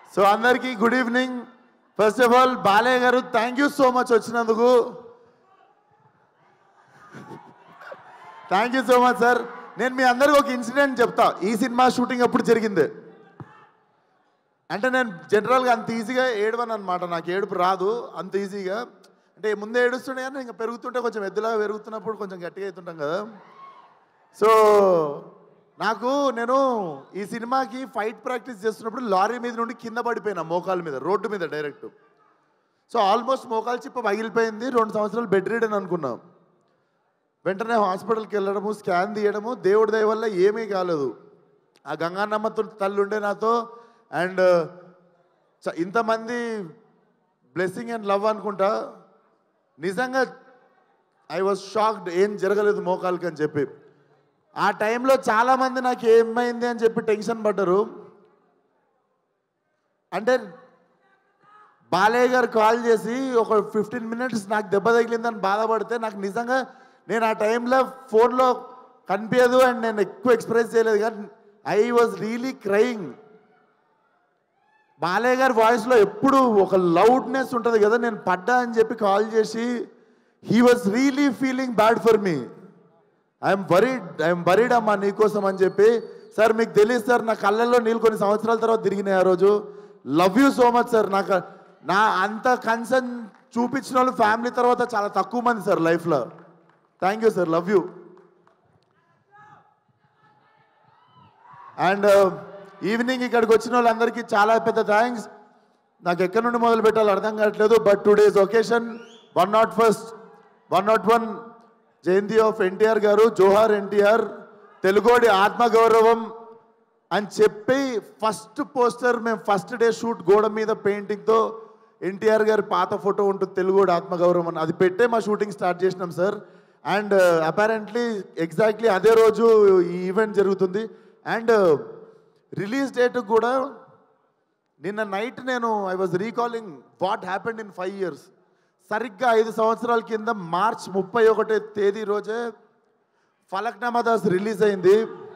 So అందరికీ good evening first of all Balayya garu thank you so much వచ్చినందుకు thank you so much sir నేను మీ అందరికి ఒక ఇన్సిడెంట్ చెప్తా ఈ సినిమా షూటింగ్ అప్పుడు జరిగింది అంటే నేను జనరల్గా అంత ఈజీగా ఏడవను అనమాట నాకు ఏడుపు రాదు అంత ఈజీగా అంటే ముందే ఏడుస్తుండే కానీ ఇంకా పెరుగుతుంటే కొంచెం ఎద్దులాగా పెరుగుతున్నప్పుడు కొంచెం గట్టిగా అవుతుంటాం కదా సో నాకు నేను ఈ సినిమాకి ఫైట్ ప్రాక్టీస్ చేస్తున్నప్పుడు లారీ మీద నుండి కింద పడిపోయినా మోకాల మీద రోడ్డు మీద డైరెక్ట్ సో ఆల్మోస్ట్ మోకాలు చిప్ప పగిలిపోయింది రెండు సంవత్సరాలు బెడ్ రీడ్ అని అనుకున్నాం వెంటనే హాస్పిటల్కి వెళ్ళడము స్కాన్ తీయడము దేవుడి దయ వల్ల ఏమీ కాలేదు ఆ గంగానమ్మ తో- తల్లి ఉండే నాతో అండ్ ఇంతమంది బ్లెస్సింగ్ అండ్ లవ్ అనుకుంటా నిజంగా ఐ వాజ్ షాక్డ్ ఏం జరగలేదు మోకాలకి అని చెప్పి ఆ టైంలో చాలామంది నాకు ఏమైంది అని చెప్పి టెన్షన్ పడ్డారు అంటే బాలయ్య గారు కాల్ చేసి ఒక ఫిఫ్టీన్ మినిట్స్ నాకు దెబ్బ తగిలిందని బాధపడితే నాకు నిజంగా నేను ఆ టైంలో ఫోన్లో కనిపించదు అండ్ నేను ఎక్కువ ఎక్స్ప్రెస్ చేయలేదు కానీ I was really crying Balayya గారి వాయిస్లో ఎప్పుడు ఒక లౌడ్నెస్ ఉంటుంది కదా నేను పడ్డా అని చెప్పి కాల్ చేసి he was really feeling bad for me I'm worried I'm worried అమ్మా నీకోసం అని చెప్పి సార్ మీకు తెలియదు సార్ నా కళ్ళల్లో నీళ్ళు కొన్ని సంవత్సరాల తర్వాత తిరిగినాయి ఆ రోజు love you so much sir నాకు నా అంత కన్సర్న్ చూపించిన వాళ్ళు ఫ్యామిలీ తర్వాత చాలా తక్కువ మంది సార్ లైఫ్లో thank you sir love you and evening ఇక్కడికి వచ్చిన వాళ్ళందరికీ చాలా పెద్ద థ్యాంక్స్ నాకు ఎక్కడి నుండి మొదలు పెట్టాలో అర్థం కావట్లేదు but today's occasion one not first one not one Jayanti of NTR garu జోహార్ ఎన్టీఆర్ తెలుగోడి ఆత్మగౌరవం అని చెప్పి ఫస్ట్ పోస్టర్ మేము ఫస్ట్ డే షూట్ గోడ మీద పెయింటింగ్తో ఎన్టీఆర్ గారి పాత ఫోటో ఉంటుంది తెలుగోడి ఆత్మగౌరవం అని అది పెట్టే మా షూటింగ్ స్టార్ట్ చేసినాం సార్ అండ్ అపారెంట్లీ ఎగ్జాక్ట్లీ అదే రోజు ఈ ఈవెంట్ జరుగుతుంది అండ్ రిలీజ్ డేట్ కూడా నిన్న నైట్ నేను I was recalling what happened in five years సరిగ్గా ఐదు సంవత్సరాల కింద మార్చ్ ముప్పై ఒకటో తేదీ రోజే ఫలక్నామా దాస్ రిలీజ్ అయింది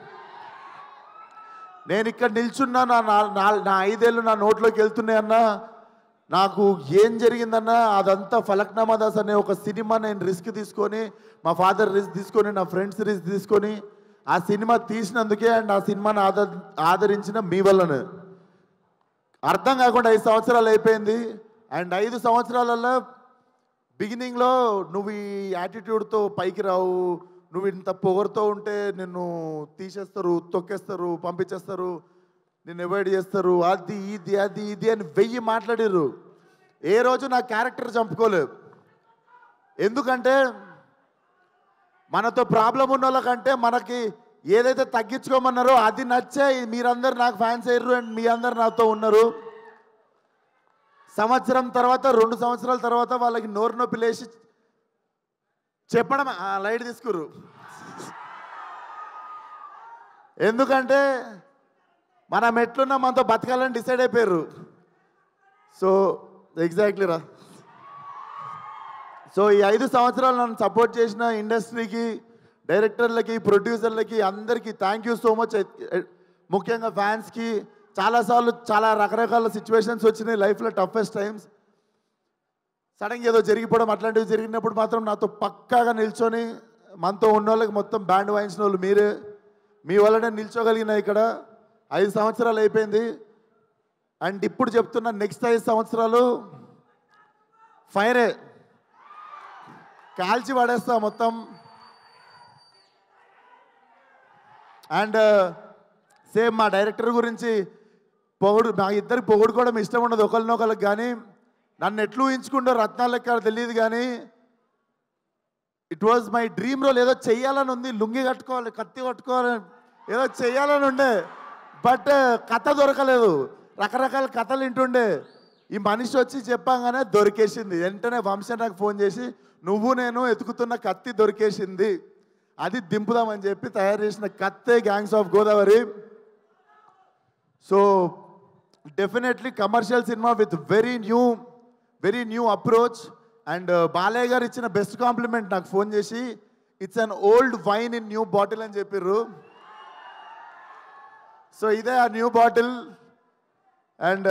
నేను ఇక్కడ నిల్చున్నా నా నా- నా- నా ఐదేళ్ళు నా నోట్లోకి వెళ్తున్నాయన్నా నాకు ఏం జరిగిందన్నా అదంతా ఫలక్నామా దాస్ అనే ఒక సినిమా నేను రిస్క్ తీసుకొని మా ఫాదర్ రిస్క్ తీసుకొని నా ఫ్రెండ్స్ రిస్క్ తీసుకొని ఆ సినిమా తీసినందుకే అండ్ ఆ సినిమాని ఆదర ఆదరించిన మీ వల్లనే అర్థం కాకుండా ఐదు సంవత్సరాలు అయిపోయింది అండ్ ఐదు సంవత్సరాలలో బిగినింగ్లో నువ్వు ఈ యాటిట్యూడ్తో పైకి రావు నువ్వు ఇంత పొగరుతో ఉంటే నిన్ను తీసేస్తారు తొక్కేస్తారు పంపించేస్తారు నిన్ను అవాయిడ్ చేస్తారు అది ఇది అది ఇది అని వెయ్యి మాట్లాడారు ఏ రోజు నా క్యారెక్టర్ చంపుకోలేదు ఎందుకంటే మనతో ప్రాబ్లం ఉన్న వాళ్ళకంటే మనకి ఏదైతే తగ్గించుకోమన్నారో అది నచ్చే మీరందరు నాకు ఫ్యాన్స్ అయ్యారు అండ్ మీ అందరు నాతో ఉన్నారు సంవత్సరం తర్వాత రెండు సంవత్సరాల తర్వాత వాళ్ళకి నోరు నొప్పి లేచి చెప్పడం ఆ, లైట్ తీసుకురు ఎందుకంటే మనం ఎట్లున్నా మనతో బతకాలని డిసైడ్ అయిపోయారు సో ఎగ్జాక్ట్లీ రా సో ఈ ఐదు సంవత్సరాలు నన్ను సపోర్ట్ చేసిన ఇండస్ట్రీకి డైరెక్టర్లకి ప్రొడ్యూసర్లకి అందరికీ థ్యాంక్ యూ సో మచ్ ముఖ్యంగా ఫ్యాన్స్కి చాలాసార్లు చాలా రకరకాల సిచ్యువేషన్స్ వచ్చినాయి లైఫ్లో టఫెస్ట్ టైమ్స్ సడన్గా ఏదో జరిగిపోవడం అట్లాంటివి జరిగినప్పుడు మాత్రం నాతో పక్కాగా నిల్చొని మనతో ఉన్న వాళ్ళకి మొత్తం బ్యాండ్ వాయించిన వాళ్ళు మీరే మీ వల్లనే నిల్చోగలిగిన ఇక్కడ ఐదు సంవత్సరాలు అయిపోయింది అండ్ ఇప్పుడు చెప్తున్న నెక్స్ట్ ఐదు సంవత్సరాలు ఫైరే కాల్చి పడేస్తా మొత్తం అండ్ సేమ్ మా డైరెక్టర్ గురించి పొగడు మా ఇద్దరు పొగుడుకోవడం ఇష్టం ఉండదు ఒకరినొకరికి కానీ నన్ను ఎట్లు ఊహించుకుంటో రత్నాలు లెక్క తెలియదు కానీ it was my dream role ఏదో చెయ్యాలని ఉంది లుంగి కట్టుకోవాలి కత్తి కట్టుకోవాలి ఏదో చెయ్యాలని ఉండే బట్ కథ దొరకలేదు రకరకాల కథలు వింటుండే ఈ మనిషి వచ్చి చెప్పంగానే దొరికేసింది వెంటనే వంశం నాకు ఫోన్ చేసి నువ్వు నేను ఎతుకుతున్న కత్తి దొరికేసింది అది దింపుదామని చెప్పి తయారు చేసిన కత్తే gangs of Godavari so definitely commercial cinema with very new very new approach and Balayya garu ఇచ్చిన బెస్ట్ కాంప్లిమెంట్ నాకు ఫోన్ చేసి it's an old wine in new bottle అని చెప్పిర్రు సో ఇదే ఆ న్యూ బాటిల్ అండ్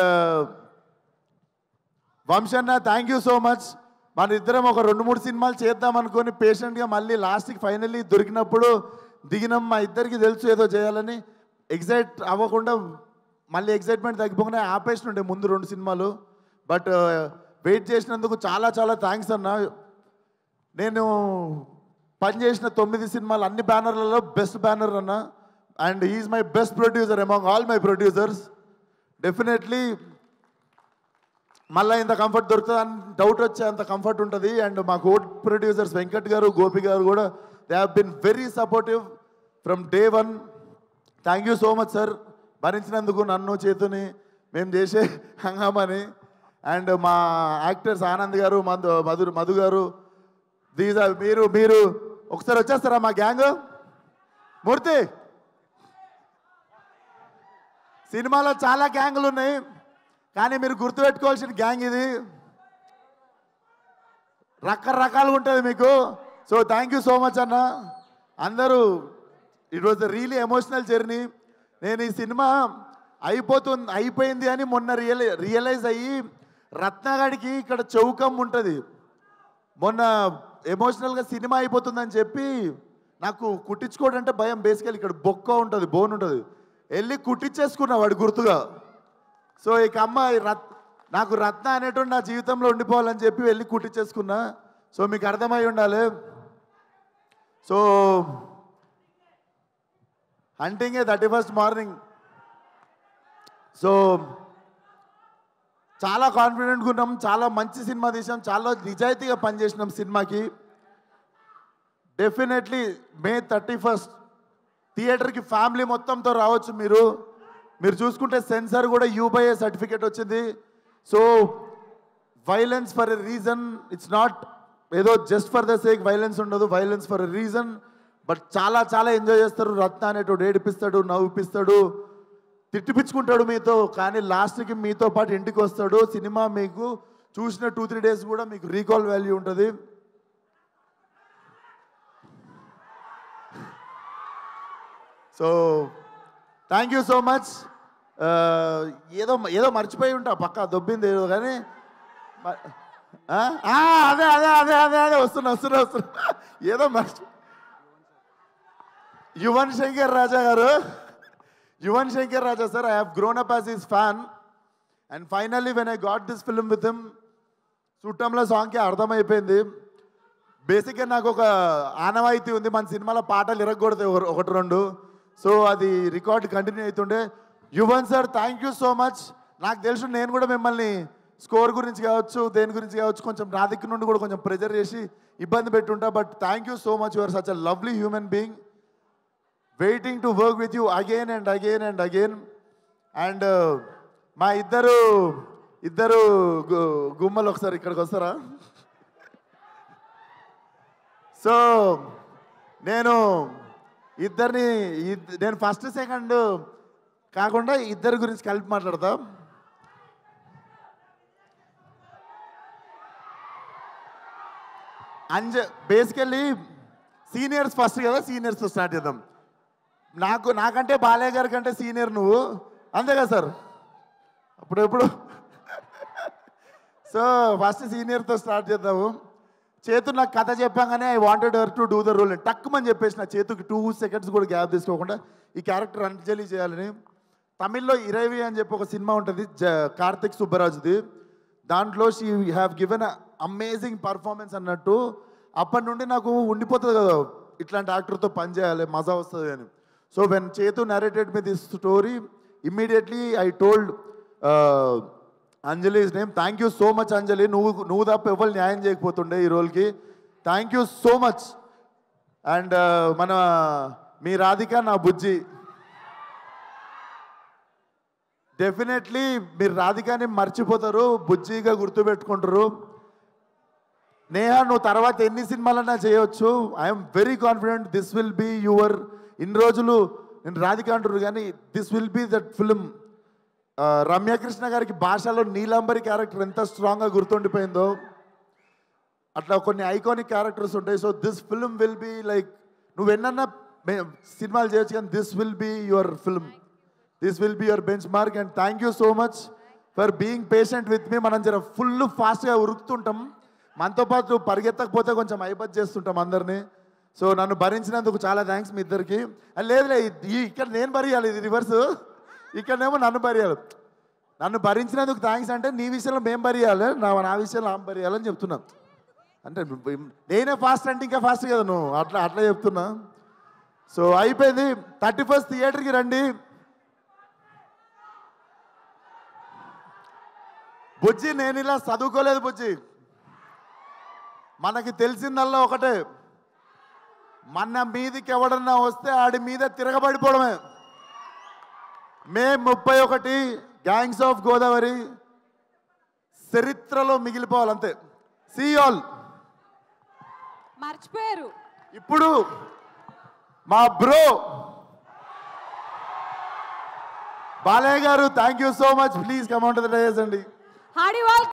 వంశన్న థ్యాంక్ యూ సో మచ్ మన ఇద్దరం ఒక రెండు మూడు సినిమాలు చేద్దాం అనుకొని పేషెంట్గా మళ్ళీ లాస్ట్కి ఫైనల్లీ దొరికినప్పుడు దిగినాం మా ఇద్దరికి తెలుసు ఏదో చేయాలని ఎగ్జైట్ అవ్వకుండా మళ్ళీ ఎగ్జైట్మెంట్ తగ్గిపోగానే ఆపేసి ఉండే ముందు రెండు సినిమాలు బట్ వెయిట్ చేసినందుకు చాలా చాలా థ్యాంక్స్ అన్న నేను పనిచేసిన తొమ్మిది సినిమాలు అన్ని బ్యానర్లలో బెస్ట్ బ్యానర్ అన్న and is my best producer among all my producers definitely మళ్ళీ ఇంత కంఫర్ట్ దొరుకుతుందని డౌట్ వచ్చే అంత కంఫర్ట్ ఉంటుంది అండ్ మా కోడ్ ప్రొడ్యూసర్స్ వెంకట్ గారు గోపి గారు కూడా they have been very supportive from day one thank you so much sir భరించినందుకు నన్ను చేతుని మేము చేసే హంగామని అండ్ మా యాక్టర్స్ ఆనంద్ గారు మధు మధు మధు గారు దీస్ ఆర్ మీరు మీరు ఒకసారి వచ్చేస్తారా మా గ్యాంగ్ మూర్తి సినిమాలో చాలా గ్యాంగులు ఉన్నాయి కానీ మీరు గుర్తుపెట్టుకోవాల్సిన గ్యాంగ్ ఇది రకరకాలుగా ఉంటుంది మీకు so thank you so much అన్న అందరూ it was really emotional journey నేను ఈ సినిమా అయిపోతుంది అయిపోయింది అని మొన్న రియలై రియలైజ్ అయ్యి రత్నగాడికి ఇక్కడ చౌకం ఉంటుంది మొన్న ఎమోషనల్గా సినిమా అయిపోతుందని చెప్పి నాకు కుట్టించుకోవడం అంటే భయం బేసికల్ ఇక్కడ బొక్క ఉంటుంది బోన్ ఉంటుంది వెళ్ళి కుట్టించేసుకున్నా వాడు గుర్తుగా సో ఇక అమ్మాయి రత్ నాకు రత్న అనేటువంటి నా జీవితంలో ఉండిపోవాలని చెప్పి వెళ్ళి కుట్టించేసుకున్నా సో మీకు అర్థమై ఉండాలి so hunting a thirty first morning so చాలా కాన్ఫిడెంట్గా ఉన్నాం చాలా మంచి సినిమా తీసాం చాలా నిజాయితీగా పనిచేసినాం సినిమాకి డెఫినెట్లీ మే థర్టీ ఫస్ట్ థియేటర్కి ఫ్యామిలీ మొత్తంతో రావచ్చు మీరు మీరు చూసుకుంటే సెన్సార్ కూడా యూబైఏ సర్టిఫికేట్ వచ్చింది so violence for a reason it's not ఏదో just for the sake violence ఉండదు violence for a reason but చాలా చాలా ఎంజాయ్ చేస్తారు రత్న అనేటోడు ఏడిపిస్తాడు నవ్విపిస్తాడు తిట్టిపించుకుంటాడు మీతో కానీ లాస్ట్కి మీతో పాటు ఇంటికి వస్తాడు సినిమా మీకు చూసిన టూ త్రీ డేస్ కూడా మీకు రీకాల్ వాల్యూ ఉంటుంది so thank you so much ఏదో ఏదో మర్చిపోయి ఉంటా పక్క దొబ్బింది ఏదో కానీ మ- ఆ? ఆ, అదే అదే అదే అదే అదే వస్తున్నా వస్తున్నా వస్తున్నా ఏదో మర్చి Yuvan Shankar Raja garu Yuvan Shankar Raja sir I have grown up as his fan and finally when I got this film with him చుట్టంలో సాంగ్కి అర్థమైపోయింది బేసిక్గా నాకు ఒక ఆనవాయితీ ఉంది మన సినిమాలో పాటలు ఇరగకూడదు ఒక- ఒకటి రెండు సో అది రికార్డ్ కంటిన్యూ అవుతుండే Yuvan sir thank you so much నాకు తెలుసు నేను కూడా మిమ్మల్ని స్కోర్ గురించి కావచ్చు దేని గురించి కావచ్చు కొంచెం నా దిక్కు నుండి కూడా కొంచెం ప్రెజర్ చేసి ఇబ్బంది పెట్టుంటా but thank you so much your such a lovely human being waiting to work with you again and again and again and మా ఇద్దరు ఇద్దరు గు- గుమ్మలు ఒకసారి ఇక్కడికి వస్తారా సో నేను ఇద్దరిని ఇద్- నేను ఫస్ట్ సెకండ్ కాకుండా ఇద్దరి గురించి కలిపి మాట్లాడతా అంజ బేసికల్లీ సీనియర్స్ ఫస్ట్ కదా సీనియర్స్తో స్టార్ట్ చేద్దాం నాకు నాకంటే బాలయ్య గారి కంటే సీనియర్ నువ్వు అంతే కదా సార్ అప్పుడెప్పుడు సో ఫస్ట్ సీనియర్తో స్టార్ట్ చేద్దాము చేతు నాకు కథ చెప్పాగానే I wanted her to do the role టక్కుమని చెప్పేసి నా చేతుకి టూ సెకండ్స్ కూడా గ్యాప్ తీసుకోకుండా ఈ క్యారెక్టర్ అంజలి చేయాలని తమిళ్లో ఇరవి అని చెప్పి ఒక సినిమా ఉంటుంది జ కార్తిక్ సుబ్బరాజుది దాంట్లో she have given amazing performance అన్నట్టు అప్పటి నుండి నాకు ఉండిపోతుంది కదా ఇట్లాంటి యాక్టర్తో పనిచేయాలి మజా వస్తుంది అని so when Chethu narrated me this story immediately I told Anjali name thank you so much Anjali నువ్వు నువ్వు తప్ప ఎవరు న్యాయం చేయకపోతుండే ఈ రోల్కి thank you so much and మన మీ రాధిక నా బుజ్జి డెఫినెట్లీ మీరు రాధికాని మర్చిపోతారు బుజ్జిగా గుర్తుపెట్టుకుంటారు నేహా నువ్వు తర్వాత ఎన్ని సినిమాలన్నా చేయొచ్చు I'm very confident this will be your ఇన్ని రోజులు నేను రాధిక అంటారు కానీ this will be that film Ramyakrishna గారికి భాషలో నీలాంబరి క్యారెక్టర్ ఎంత స్ట్రాంగ్గా గుర్తుండిపోయిందో అట్లా కొన్ని ఐకానిక్ క్యారెక్టర్స్ ఉంటాయి so this film will be like నువ్వు ఎన్నన్నా మే- సినిమాలు చేయొచ్చు కానీ this will be your film this will be your bench mark and thank you so much for being patient with me మనం జర ఫుల్ ఫాస్ట్గా ఉరుకుతుంటాం మనతో పాటు పరిగెత్తకపోతే కొంచెం ఐబత్ చేస్తుంటాం అందరినీ సో నన్ను భరించినందుకు చాలా థ్యాంక్స్ మీ ఇద్దరికి ఆ, లేదులే ఈ ఇక్కడ నేను భరియాలి ఇది రివర్స్ ఇక్కడనేమో నన్ను భరియాలి నన్ను భరించినందుకు థ్యాంక్స్ అంటే నీ విషయంలో మేము భరియాలి నా నా విషయంలో ఆమె భరియాలని చెప్తున్నా అంటే నేనే ఫాస్ట్ అంటే ఇంకా ఫాస్ట్ కదా నువ్వు అట్లా అట్లా చెప్తున్నా సో అయిపోయింది థర్టీ ఫస్ట్ థియేటర్కి రండి బుజ్జి నేను ఇలా చదువుకోలేదు బుజ్జి మనకి తెలిసిందల్లా ఒకటే మన మీదికి ఎవడన్నా వస్తే ఆడి మీద తిరగబడిపోవడమే మే ముప్పై ఒకటి గ్యాంగ్స్ ఆఫ్ గోదావరి చరిత్రలో మిగిలిపోవాలంతే సీ ఆల్ మర్చిపోయారు ఇప్పుడు మా bro Balayya garu thank you so much please count the days అండి హాడీ వాల్